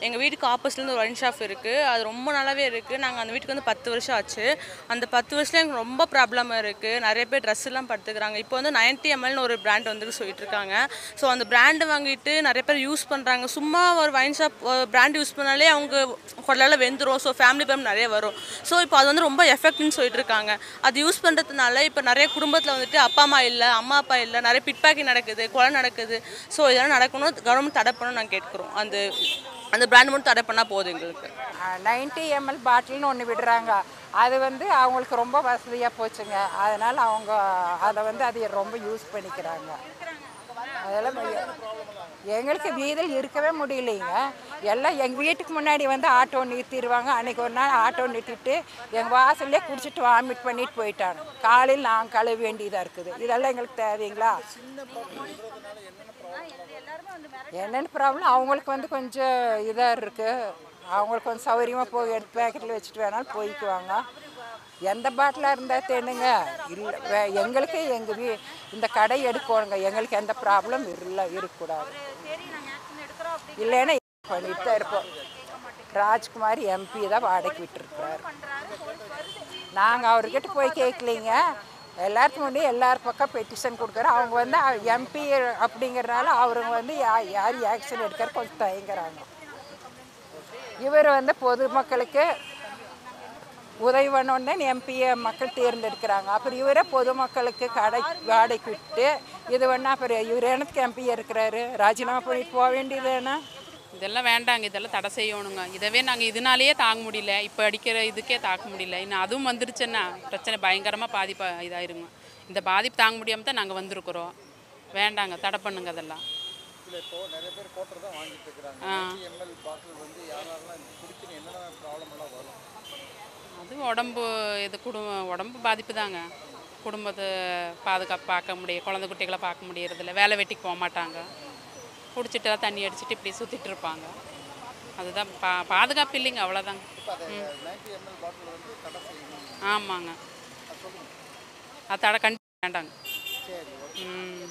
எங்கள் வீட்டுக்கு ஆப்போசிட்லேருந்து ஒரு ஒயின் ஷாப் இருக்குது அது ரொம்ப நல்லாவே இருக்குது நாங்கள் அந்த வீட்டுக்கு வந்து பத்து வருஷம் ஆச்சு அந்த பத்து வருஷத்துல எனக்கு ரொம்ப ப்ராப்ளமாக இருக்குது நிறைய பேர் ட்ரெஸ் எல்லாம் படுத்துக்கிறாங்க இப்போ வந்து 90 எம்எல்னு ஒரு பிராண்ட் வந்து சொல்லிட்டு இருக்காங்க ஸோ அந்த பிராண்டு வாங்கிட்டு நிறைய பேர் யூஸ் பண்ணுறாங்க சும்மா ஒரு வைன் ஷாப் பிராண்ட் யூஸ் பண்ணாலே அவங்க கொள்ளால வெந்துடும் ஸோ ஃபேமிலி ப்ராப்ளம் நிறைய வரும் ஸோ இப்போ அது வந்து ரொம்ப எஃபெக்ட்னு சொல்லிட்டு இருக்காங்க அது யூஸ் பண்ணுறதுனால இப்போ நிறைய குடும்பத்தில் வந்துட்டு அப்பா அம்மா இல்லை அம்மா அப்பா இல்லை நிறைய பிட் பேக்கிங் நடக்குது கொலை நடக்குது ஸோ இதெல்லாம் நடக்கணும் கவர்மெண்ட் தடை பண்ணணும் நாங்கள் கேட்குறோம் அந்த அந்த பிராண்ட் மட்டும் தடை பண்ணால் போதும் எங்களுக்கு நைன்ட்டி எம்எல் பாட்டில்னு ஒன்று விடுறாங்க அது வந்து அவங்களுக்கு ரொம்ப வசதியாக போச்சுங்க அதனால் அவங்க அதை வந்து அதை ரொம்ப யூஸ் பண்ணிக்கிறாங்க அதெல்லாம் எங்களுக்கு வீதில் இருக்கவே முடியலைங்க எல்லாம் எங்கள் வீட்டுக்கு முன்னாடி வந்து ஆட்டோ நிறுத்திடுவாங்க அன்றைக்கி ஒரு நாள் ஆட்டோ நிறுத்திட்டு எங்கள் வாசல்லே குடிச்சிட்டு வாமிட் பண்ணிட்டு போயிட்டாங்க காலையில் நாங்கள் கழுவ வேண்டியதாக இருக்குது இதெல்லாம் எங்களுக்கு தேவைங்களா என்னென்ன ப்ராப்ளம் அவங்களுக்கு வந்து கொஞ்சம் இதாக இருக்குது அவங்களுக்கு கொஞ்சம் சௌகரியமாக போய் எடுத்து பேக்கெட்டில் வச்சுட்டு வேணாலும் போய்க்குவாங்க எந்த பாட்டிலாக இருந்தால் தேனுங்க இல்லை எங்களுக்கு எங்கள் வீ இந்த கடை எடுக்கணுங்க எங்களுக்கு எந்த ப்ராப்ளம் இல்லை இருக்கக்கூடாது இல்லைன்னா பண்ணிட்டு தான் இருப்போம் ராஜ்குமார் எம்பி தான் வாடகைக்கு விட்டுருக்குறாரு நாங்கள் அவர்கிட்ட போய் கேட்கலைங்க எல்லாத்துக்கும் முன்னாடி எல்லார் பக்கம் பெட்டிஷன் கொடுக்குறோம் அவங்க வந்து எம்பி அப்படிங்கிறனால அவருங்க வந்து யா- யார் ஆக்ஷன் எடுக்கிற கொஞ்சம் தயங்குறாங்க இவர் வந்து பொதுமக்களுக்கு உதவி பண்ணோன்னு எம்பியை மக்கள் தேர்ந்தெடுக்கிறாங்க அப்புறம் இவரே பொதுமக்களுக்கு கடை வாடகைக்கு விட்டு இது வேணா அப்புறம் இவர் எனக்கு எம்பி இருக்கிறாரு ராஜினாமா பண்ணிட்டு போக வேண்டியதுன்னா இதெல்லாம் வேண்டாங்க இதெல்லாம் தடை செய்யணுங்க இதவே நாங்கள் இதனாலேயே தாங்க முடியல இப்போ அடிக்கிற இதுக்கே தாக்க முடியல இன்னும் அதுவும் வந்துருச்சுன்னா பிரச்சனை பயங்கரமாக பாதிப்பு இதாயிருங்க இந்த பாதிப்பு தாங்க முடியாமல் தான் நாங்கள் வந்திருக்கிறோம் வேண்டாங்க தடை பண்ணுங்க அதெல்லாம் இல்லை இப்போ நிறைய பேர் கோட்டர் தான் வாங்கிட்டு இருக்கிறாங்க ஆ. எம்எல் பாட்டில் வந்து யாரெல்லாம் குடிக்கணும் என்னென்ன ப்ராப்ளம் எல்லாம் வரும் அது உடம்பு இது குடும்பம் உடம்பு பாதிப்பு தாங்க குடும்பத்தை பாதுகாப்பு பார்க்க முடியும் குழந்தை குட்டிகளை பார்க்க முடியறதில்ல வேலை வெட்டிக்கு போக மாட்டாங்க குடிச்சிட்டு தண்ணி அடிச்சிட்டு இப்படி சுற்றிட்டு இருப்பாங்க அதுதான் பா பாதுகாப்பு இல்லைங்க அவ்வளோதாங்க ம் நைன்டி எம்எல் பாட்டில் வந்து தடை செய்யணும் ஆமாங்க அது தடை கண்டிப்பாக வேண்டாங்க சரி ஓகே ம்